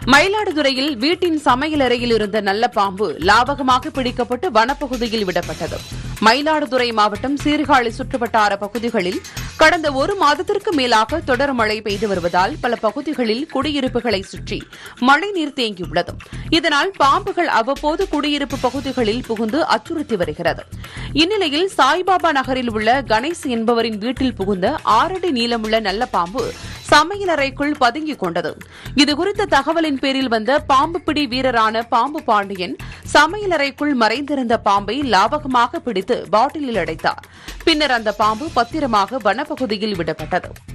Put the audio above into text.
மயிலாடுதுறையில் வீட்டின் சமையலறையில் இருந்த நல்ல பாம்பு லாபகமாக பிடிக்கப்பட்டு வனப்பகுதியில் விடப்பட்டது மயிலாடுதுறை மாவட்டம் சீர்காழி சுற்றுவட்டார பகுதிகளில் கடந்த ஒரு மாதத்திற்கு மேலாக தொடர் மழை பெய்து வருவதால் பல பகுதிகளில் குடியிருப்புகளை சுற்றி மழைநீர் தேங்கியுள்ளது இதனால் பாம்புகள் அவ்வப்போது குடியிருப்பு பகுதிகளில் புகுந்து அச்சுறுத்தி வருகிறது இந்நிலையில் சாய்பாபா நகரில் உள்ள கணேஷ் என்பவரின் வீட்டில் புகுந்த ஆறடி நீளமுள்ள நல்ல பாம்பு சமையலறைக்குள் பதுங்கிக் கொண்டது இதுகுறித்த தகவலின் பேரில் வந்த பாம்பு பிடி வீரரான பாம்பு பாண்டியன் சமையலறைக்குள் மறைந்திருந்த பாம்பை லாபகமாக பிடித்து பாட்டிலில் அடைத்தார் பின்னர் அந்த பாம்பு பத்திரமாக வனப்பகுதியில் விடப்பட்டது